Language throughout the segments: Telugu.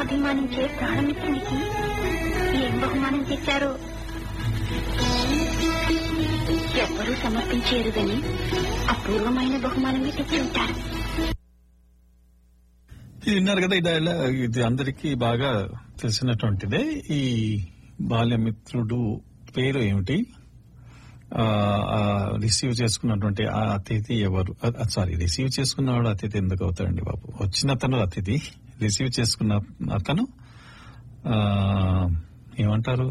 అభిమానించే ప్రాణమిత్రునికి ఏం బహుమానం తెచ్చారో ఎవ్వరూ సమర్పించేరు గని అపూర్వమైన బహుమానమే తెచ్చి ఉంటారు ఇది విన్నారు కదా ఇది ఎలా- ఇది అందరికీ బాగా తెలిసినటువంటిదే ఈ బాల్యమిత్రుడు పేరు ఏమిటి ఆ, ఆ, రిసీవ్ చేసుకున్నటువంటి ఆ అతిథి ఎవరు అ- సారీ రిసీవ్ చేసుకున్నవాడు అతిథి ఎందుకు అవుతాడండి బాబు వచ్చిన అతను అతిథి రిసీవ్ చేసుకున్న అతను ఆ, ఏమంటారు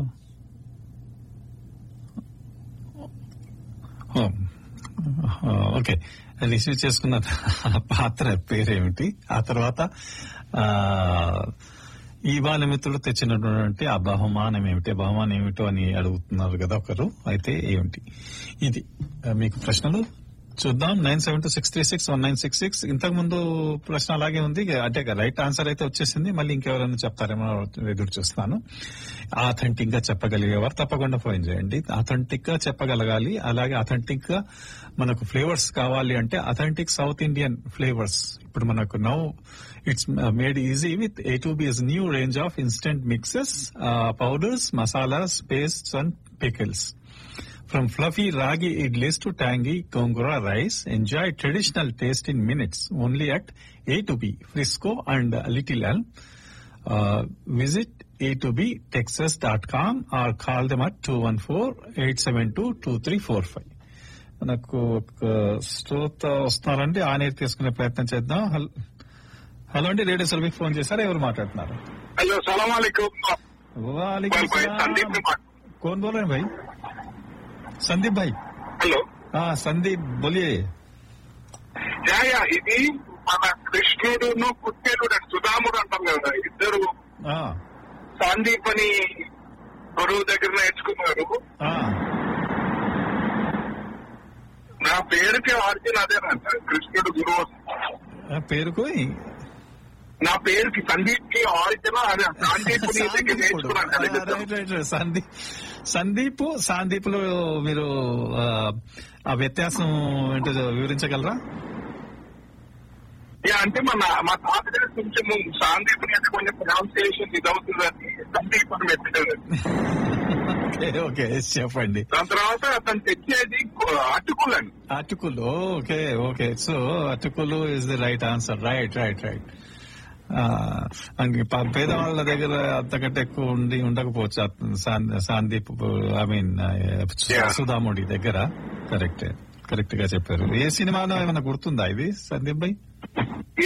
ఓ, ఆ, ఓకే రిసీవ్ చేసుకున్న పాత్ర పేరేమిటి ఆ తర్వాత ఆ ఈ బాలమిత్రుడు తెచ్చినటువంటి ఆ బహుమానం ఏమిటి ఆ బహుమానం ఏమిటో అని అడుగుతున్నారు కదా ఒకరు అయితే ఏమిటి ఇది ఆ, మీకు ప్రశ్నలు చూద్దాం nine seven two six three six one nine six six ఇంతకు ముందు ప్రశ్న అలాగే ఉంది అంటే రైట్ ఆన్సర్ అయితే వచ్చేసింది మళ్ళీ ఇంకెవరైనా చెప్తారేమో ఎదురు చూస్తాను ఆథెంటిక్ గా చెప్పగలిగేవారు తప్పకుండా ఫోన్ చేయండి అథెంటిక్ గా చెప్పగలగాలి అలాగే అథెంటిక్ గా మనకు ఫ్లేవర్స్ కావాలి అంటే అథెంటిక్ సౌత్ ఇండియన్ ఫ్లేవర్స్ ఇప్పుడు మనకు now it's made easy with A two B's new range of instant mixes powders masalas pastes and pickles From fluffy ragi idlis to tangy gongura rice, enjoy traditional taste in minutes only at A2B, Frisco and Little Elm. Uh, visit a2btexas.com or call them at 214-872-2345. మనకు ఒక శ్రోత వస్తున్నారండి ఆన్ ఎయిర్ తీసుకునే ప్రయత్నం చేద్దాం హల్- హలో అండి రేడియో సర్వీస్ ఫోన్ చేశారా ఎవరు మాట్లాడుతున్నారు हेलो सलाम वालेकुम वालेकुम भाई सलाम। संदीप ने बात- कौन बोल रहे हैं भाई संदीप भाई హలో हाँ संदीप बोलिए యా యా ఇది మన కృష్ణుడును కుట్టేలుడు సుధాముడు అంటాం కదా ఇద్దరు हाँ సందీప్ అని గురువు దగ్గర నేర్చుకున్నారు हाँ నా పేరుకి ఆర్జిన్ అదేనంట కృష్ణుడు గురువు ఆ, పేరు కోయి నా పేరుకి సందీప్ కి ఆర్జిన్ అదే సందీప్ నీ దగ్గర నేర్చుకున్నాను కదా ఇద్దరు. Right right right. Sandeep Sandeep Sandeep లో మీరు ఆ, ఆ వ్యత్యాసం ఏంటో వివరించగలరా యా అంటే మన మా తాతగారి కొంచెం సందీప్ ని అంటే కొంచెం ప్రొనౌన్సియేషన్ ఇది అవుతుందని సందీప్ అని పెట్టారు ఓకే ఓకే చెప్పండి దాని తర్వాత అతను తెచ్చేది అటుకులని అటుకులు ఓకే ఓకే సో అటుకులు is the right answer right right right పేదవాళ్ళ దగ్గర అంతకంటే ఎక్కువ ఉండి ఉండకపోవచ్చు అతను సాన్- సాందీప్ ఐ మీన్ Yeah. సుధాముడి దగ్గర కరెక్ట్ కరెక్ట్ గా చెప్పారు ఏ సినిమాలో ఏమైనా గుర్తుందా ఇది సందీప్ భాయ్